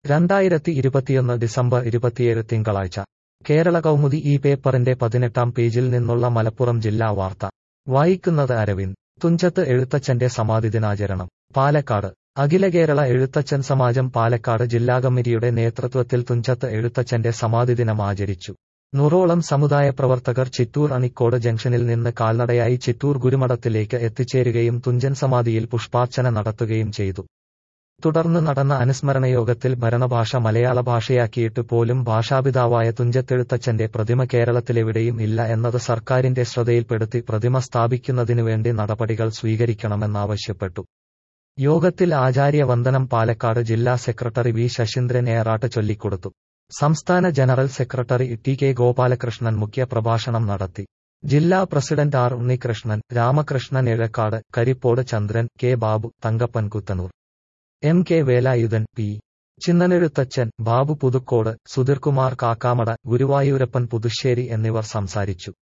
രണ്ടായിരത്തി ഇരുപത്തിയൊന്ന് ഡിസംബർ ഇരുപത്തിയേഴ് തിങ്കളാഴ്ച കേരള കൗമുദി ഈ പേപ്പറിന്റെ പതിനെട്ടാം പേജിൽ നിന്നുള്ള മലപ്പുറം ജില്ലാ വാർത്ത വായിക്കുന്നത് അരവിന്ദ് തുഞ്ചത്ത് എഴുത്തച്ഛന്റെ സമാധി ദിനാചരണം പാലക്കാട് അഖില കേരള എഴുത്തച്ഛൻ സമാജം പാലക്കാട് ജില്ലാ കമ്മിറ്റിയുടെ നേതൃത്വത്തിൽ തുഞ്ചത്ത് എഴുത്തച്ഛന്റെ സമാധി ദിനം ആചരിച്ചു നൂറോളം സമുദായ പ്രവർത്തകർ ചിറ്റൂർ അണിക്കോട് ജംഗ്ഷനിൽ നിന്ന് കാൽനടയായി ചിറ്റൂർ ഗുരുമഠത്തിലേക്ക് എത്തിച്ചേരുകയും തുഞ്ചൻ സമാധിയിൽ പുഷ്പാർച്ചന നടത്തുകയും ചെയ്തു തുടർന്ന് നടന്ന അനുസ്മരണ യോഗത്തിൽ ഭരണഭാഷ മലയാള ഭാഷയാക്കിയിട്ട് പോലും ഭാഷാപിതാവായ തുഞ്ചത്തെഴുത്തച്ഛന്റെ പ്രതിമ കേരളത്തിലെവിടെയും ഇല്ല എന്നത് സർക്കാരിന്റെ ശ്രദ്ധയിൽപ്പെടുത്തി പ്രതിമ സ്ഥാപിക്കുന്നതിനുവേണ്ടി നടപടികൾ സ്വീകരിക്കണമെന്നാവശ്യപ്പെട്ടു യോഗത്തിൽ ആചാര്യ വന്ദനം പാലക്കാട് ജില്ലാ സെക്രട്ടറി വി ശശീന്ദ്രൻ ഏറാട്ട് ചൊല്ലിക്കൊടുത്തു സംസ്ഥാന general secretary T K Gopalakrishnan മുഖ്യ പ്രഭാഷണം നടത്തി ജില്ലാ president R Unnikrishnan Ramakrishnan Ezhakkad Karippode Chandran K Babu Thankappan Kuthanur M K Velayudhan P Chinnanezhuthachan Babu Puthukkode Sudheerkumar Kakkamada Guruvayurappan Puthussery എന്നിവർ സംസാരിച്ചു